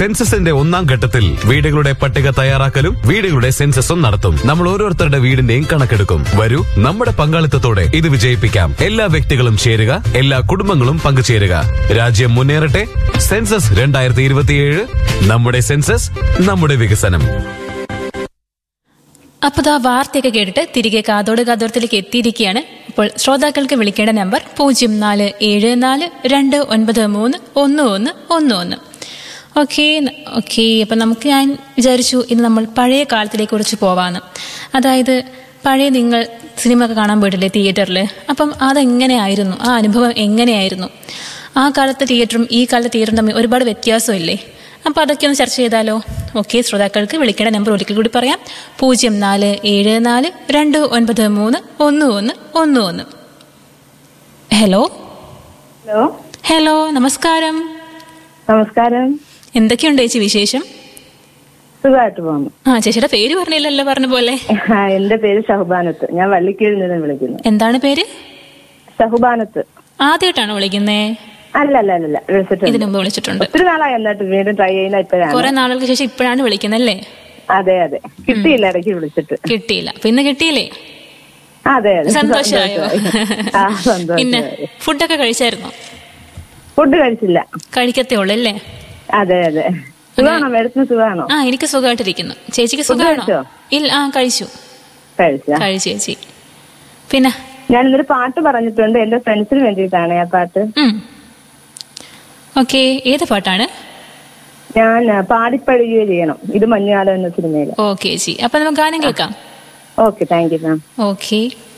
സെൻസസിന്റെ ഒന്നാം ഘട്ടത്തിൽ വീടുകളുടെ പട്ടിക തയ്യാറാക്കലും വീടുകളുടെ സെൻസസും നടത്തും നമ്മൾ ഓരോരുത്തരുടെ വീടിന്റെയും കണക്കെടുക്കും വരൂ നമ്മുടെ പങ്കാളിത്തത്തോടെ ഇത് വിജയിപ്പിക്കാം എല്ലാ വ്യക്തികളും ചേരുക എല്ലാ കുടുംബങ്ങളും പങ്കുചേരുക രാജ്യം മുന്നേറട്ടെ സെൻസസ് രണ്ടായിരത്തി ഇരുപത്തിയേഴ് നമ്മുടെ സെൻസസ് നമ്മുടെ വികസനം അപ്പോൾ ആ വാർത്തയൊക്കെ കേട്ടിട്ട് തിരികെ കാതോട് കാതോരത്തിലേക്ക് എത്തിയിരിക്കുകയാണ് അപ്പോൾ ശ്രോതാക്കൾക്ക് വിളിക്കേണ്ട നമ്പർ പൂജ്യം നാല് ഏഴ് നാല് രണ്ട് ഒൻപത് മൂന്ന് ഒന്ന് ഒന്ന് ഒന്ന് ഒന്ന് ഓക്കെ ഓക്കെ അപ്പം നമുക്ക് ഞാൻ വിചാരിച്ചു ഇന്ന് നമ്മൾ പഴയ കാലത്തിലേക്ക് കുറിച്ച് പോവാന്ന് അതായത് പഴയ നിങ്ങൾ സിനിമ ഒക്കെ കാണാൻ പോയിട്ടില്ലേ തിയേറ്ററിൽ അപ്പം അതെങ്ങനെയായിരുന്നു ആ അനുഭവം എങ്ങനെയായിരുന്നു ആ കാലത്തെ തിയേറ്ററും ഈ കാലത്തെ തിയേറ്ററും തമ്മിൽ ഒരുപാട് വ്യത്യാസമില്ലേ അപ്പോൾ അതൊക്കെ ഒന്ന് ചർച്ച ചെയ്താലോ ഓക്കെ ശ്രോതാക്കൾക്ക് വിളിക്കേണ്ട നമ്പർ ഒരിക്കൽ കൂടി പറയാം പൂജ്യം നാല് ഏഴ് നാല് രണ്ട് ഒൻപത് മൂന്ന് ഒന്ന് ഒന്ന് ഒന്ന് ഒന്ന് ഹലോ ഹലോ ഹലോ നമസ്കാരം നമസ്കാരം എന്തൊക്കെയുണ്ട് ചേച്ചി വിശേഷം സുഖമായിട്ട് പോകുന്നു ആ ചേച്ചിയുടെ പേര് പറഞ്ഞില്ലല്ലോ പറഞ്ഞ പോലെ ആ, എന്റെ പേര് ഷഹബാനത്ത് ഞാൻ വള്ളിക്കീഴിൽ നിന്ന് വിളിക്കുന്നു എന്താണ് പേര് ഷഹബാനത്ത് ആദ്യമായിട്ടാണോ വിളിക്കുന്നേ അല്ല അല്ല അല്ല അല്ല വിളിച്ചിട്ടുണ്ട് ഇതിനു മുമ്പ് വിളിച്ചിട്ടുണ്ട് ഒത്തിരി നാളായി എന്നിട്ട് വീണ്ടും ട്രൈ ചെയ്യുന്ന ഇപ്പോഴാണ് കുറെ നാളുകൾക്ക് ശേഷം ഇപ്പോഴാണ് വിളിക്കുന്നല്ലേ അതെ അതെ കിട്ടിയില്ല ഇടയ്ക്ക് വിളിച്ചിട്ട് കിട്ടിയില്ല അപ്പൊ ഇന്ന് കിട്ടിയില്ലേ അതെ അതെ സന്തോഷമായോ ആ പിന്നെ സന്തോഷമായി ഫുഡൊക്കെ കഴിച്ചായിരുന്നോ ഫുഡ് കഴിച്ചില്ല കഴിക്കത്തേ ഉള്ളൂ അല്ലേ അതെ അതെ സുഖാണോ മേഡത്തിന് സുഖാണോ ആ എനിക്ക് സുഖമായിട്ടിരിക്കുന്നു ചേച്ചിക്ക് സുഖമാണോ കഴിച്ചോ? ഇല്ല ആ കഴിച്ചു കഴിച്ച കഴിച്ചു ചേച്ചി പിന്നെ ഞാൻ ഇന്നൊരു പാട്ട് പറഞ്ഞിട്ടുണ്ട് എന്റെ ഫ്രണ്ട്സിന് വേണ്ടിയിട്ടാണ് ആ പാട്ട് ഓക്കെ ഏത് പാട്ടാണ് ഞാൻ ആ, പാടിപ്പഴുകുകയോ ചെയ്യണം ഇത് മഞ്ഞുകാലം എന്ന സിനിമയില് ഓക്കെ ചേച്ചി അപ്പൊ നമുക്ക് ഗാനം കേൾക്കാം okay thank you ma'am okay